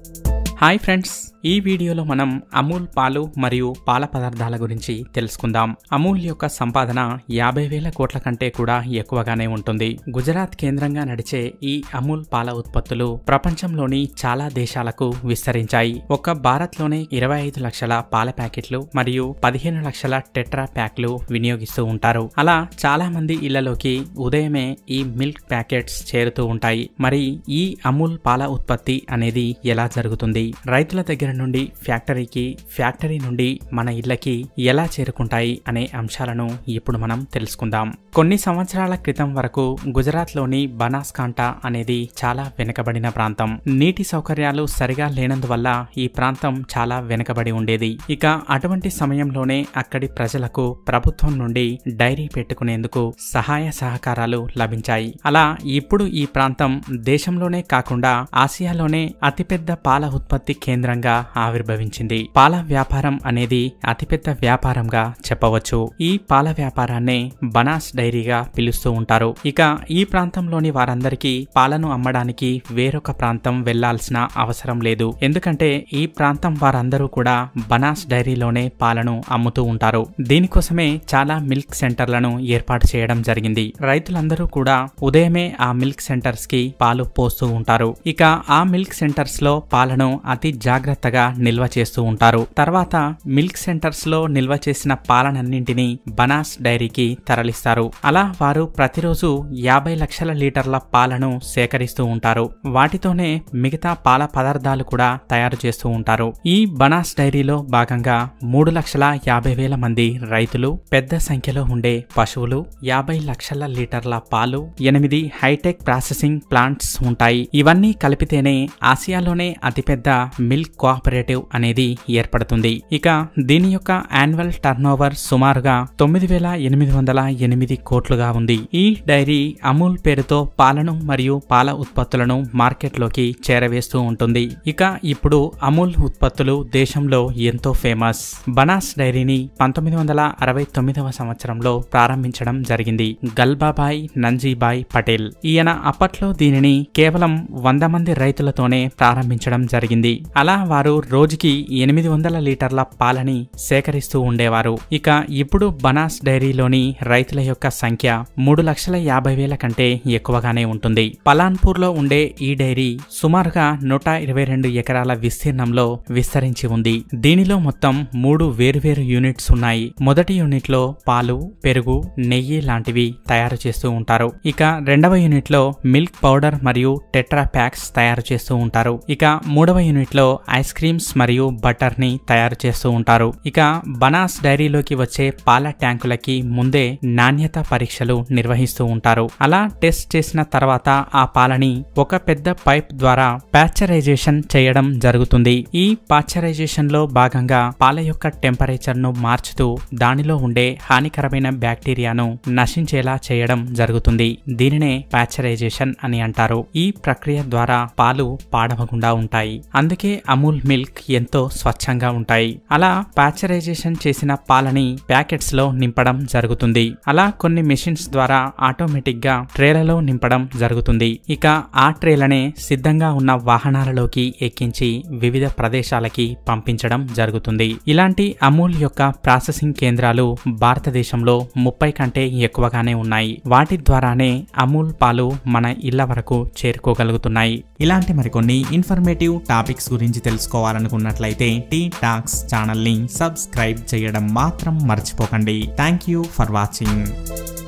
hi friends ఈ వీడియోలో మనం అమూల్ పాలు మరియు పాల పదార్థాల గురించి తెలుసుకుందాం అమూల్ యొక్క సంపాదన యాభై వేల కోట్ల కంటే కూడా ఎక్కువగానే ఉంటుంది గుజరాత్ కేంద్రంగా నడిచే ఈ అమూల్ పాల ఉత్పత్తులు ప్రపంచంలోని చాలా దేశాలకు విస్తరించాయి ఒక్క భారత్లోనే ఇరవై ఐదు లక్షల పాల ప్యాకెట్లు మరియు పదిహేను లక్షల టెట్రా ప్యాక్లు వినియోగిస్తూ ఉంటారు అలా చాలా మంది ఇళ్లలోకి ఉదయమే ఈ మిల్క్ ప్యాకెట్స్ చేరుతూ ఉంటాయి మరి ఈ అమూల్ పాల ఉత్పత్తి అనేది ఎలా జరుగుతుంది రైతుల దగ్గర నుండి ఫ్యాక్టరీకి ఫ్యాక్టరీ నుండి మన ఇళ్లకి ఎలా చేరుకుంటాయి అనే అంశాలను ఇప్పుడు మనం తెలుసుకుందాం కొన్ని సంవత్సరాల క్రితం వరకు గుజరాత్లోని బనాస్కాంట అనేది చాలా వెనుకబడిన ప్రాంతం నీటి సౌకర్యాలు సరిగా లేనందువల్ల ఈ ప్రాంతం చాలా వెనుకబడి ఉండేది ఇక అటువంటి సమయంలోనే అక్కడి ప్రజలకు ప్రభుత్వం నుండి డైరీ పెట్టుకునేందుకు సహాయ సహకారాలు లభించాయి అలా ఇప్పుడు ఈ ప్రాంతం దేశంలోనే కాకుండా ఆసియాలోనే అతిపెద్ద పాల ఉత్పత్తి కేంద్రంగా ఆవిర్భవించింది పాల వ్యాపారం అనేది అతిపెద్ద వ్యాపారంగా చెప్పవచ్చు ఈ పాల వ్యాపారాన్నే బనాస్ డైరీగా పిలుస్తూ ఉంటారు ఇక ఈ ప్రాంతంలోని వారందరికీ పాలను అమ్మడానికి వేరొక ప్రాంతం వెళ్లాల్సిన అవసరం లేదు ఎందుకంటే ఈ ప్రాంతం వారందరూ కూడా బనాస్ డైరీలోనే పాలను అమ్ముతూ ఉంటారు దీనికోసమే చాలా మిల్క్ సెంటర్లను ఏర్పాటు చేయడం జరిగింది రైతులందరూ కూడా ఉదయమే ఆ మిల్క్ సెంటర్స్ కి పాలు పోస్తూ ఉంటారు ఇక ఆ మిల్క్ సెంటర్స్ లో పాలను అతి జాగ్రత్తగా నిల్వ చేస్తూ ఉంటారు తర్వాత మిల్క్ సెంటర్స్ లో నిల్వ చేసిన పాలనన్నింటినీ బనాస్ డైరీకి తరలిస్తారు అలా వారు ప్రతిరోజు యాభై లక్షల లీటర్ల పాలను సేకరిస్తూ ఉంటారు వాటితోనే మిగతా పాల పదార్థాలు కూడా తయారు చేస్తూ ఉంటారు ఈ బనాస్ డైరీలో భాగంగా మూడు లక్షల యాభై వేల మంది రైతులు పెద్ద సంఖ్యలో ఉండే పశువులు యాభై లక్షల లీటర్ల పాలు ఎనిమిది హైటెక్ ప్రాసెసింగ్ ప్లాంట్స్ ఉంటాయి ఇవన్నీ కలిపితేనే ఆసియాలోనే అతిపెద్ద మిల్క్ కోఆపరేటివ్ అనేది ఏర్పడుతుంది ఇక దీని యొక్క యాన్యువల్ టర్నోవర్ సుమారుగా తొమ్మిది వేల ఎనిమిది వందల ఎనిమిది కోట్లుగా ఉంది ఈ డైరీ అమూల్ పేరుతో పాలను మరియు పాల ఉత్పత్తులను మార్కెట్లోకి చేరవేస్తూ ఉంటుంది ఇక ఇప్పుడు అమూల్ ఉత్పత్తులు దేశంలో ఎంతో ఫేమస్ బనాస్ డైరీని పంతొమ్మిది వందల అరవై తొమ్మిదవ సంవత్సరంలో ప్రారంభించడం జరిగింది గల్బాబాయ్ నంజీబాయ్ పటేల్ ఈయన అప్పట్లో దీనిని కేవలం వంద మంది రైతులతోనే ప్రారంభించడం జరిగింది అలా వారు రోజుకి ఎనిమిది వందల లీటర్ల పాలని సేకరిస్తూ ఉండేవారు ఇక ఇప్పుడు బనాస్ డైరీలోని రైతుల యొక్క సంఖ్య మూడు లక్షల యాభై వేల కంటే ఎక్కువగానే ఉంటుంది పలాన్పూర్ లో ఉండే ఈ డైరీ సుమారుగా నూట ఇరవై రెండు ఎకరాల విస్తీర్ణంలో విస్తరించి ఉంది దీనిలో మొత్తం మూడు వేరువేరు యూనిట్స్ ఉన్నాయి మొదటి యూనిట్ లో పాలు పెరుగు నెయ్యి లాంటివి తయారు చేస్తూ ఉంటారు ఇక రెండవ యూనిట్ లో మిల్క్ పౌడర్ మరియు టెట్రా ప్యాక్స్ తయారు చేస్తూ ఉంటారు ఇక మూడవ యూనిట్ లో ఐస్ క్రీమ్స్ మరియు బటర్ ని తయారు చేస్తూ ఉంటారు ఇక బనాస్ డైరీలోకి వచ్చే పాల ట్యాంకులకి ముందే నాణ్యత పరీక్షలు నిర్వహిస్తూ ఉంటారు అలా టెస్ట్ చేసిన తర్వాత ఆ పాలని ఒక పెద్ద పైప్ ద్వారా ప్యాచరైజేషన్ చేయడం జరుగుతుంది ఈ పాశ్చరైజేషన్ లో భాగంగా పాల యొక్క టెంపరేచర్ ను మార్చుతూ దానిలో ఉండే హానికరమైన బ్యాక్టీరియాను నశించేలా చేయడం జరుగుతుంది దీనినే ప్యాచరైజేషన్ అని అంటారు ఈ ప్రక్రియ ద్వారా పాలు పాడవకుండా ఉంటాయి అందుకే అమూల్ మిల్క్ ఎంతో స్వచ్ఛంగా ఉంటాయి అలా ప్యాచరైజేషన్ చేసిన పాలని ప్యాకెట్స్ లో నింపడం జరుగుతుంది అలా కొన్ని మెషిన్స్ ద్వారా ఆటోమేటిక్ గా ట్రేలలో నింపడం జరుగుతుంది ఇక ఆ ట్రేలనే సిద్ధంగా ఉన్న వాహనాలలోకి ఎక్కించి వివిధ ప్రదేశాలకి పంపించడం జరుగుతుంది ఇలాంటి అమూల్ యొక్క ప్రాసెసింగ్ కేంద్రాలు భారతదేశంలో ముప్పై కంటే ఎక్కువగానే ఉన్నాయి వాటి ద్వారానే అమూల్ పాలు మన ఇళ్ల వరకు చేరుకోగలుగుతున్నాయి ఇలాంటి మరికొన్ని ఇన్ఫర్మేటివ్ టాపిక్స్ గురించి తెలుసుకోవాలనుకున్నట్లయితే టీ టాక్స్ ఛానల్ని సబ్స్క్రైబ్ చేయడం మాత్రం మర్చిపోకండి థ్యాంక్ యూ ఫర్ వాచింగ్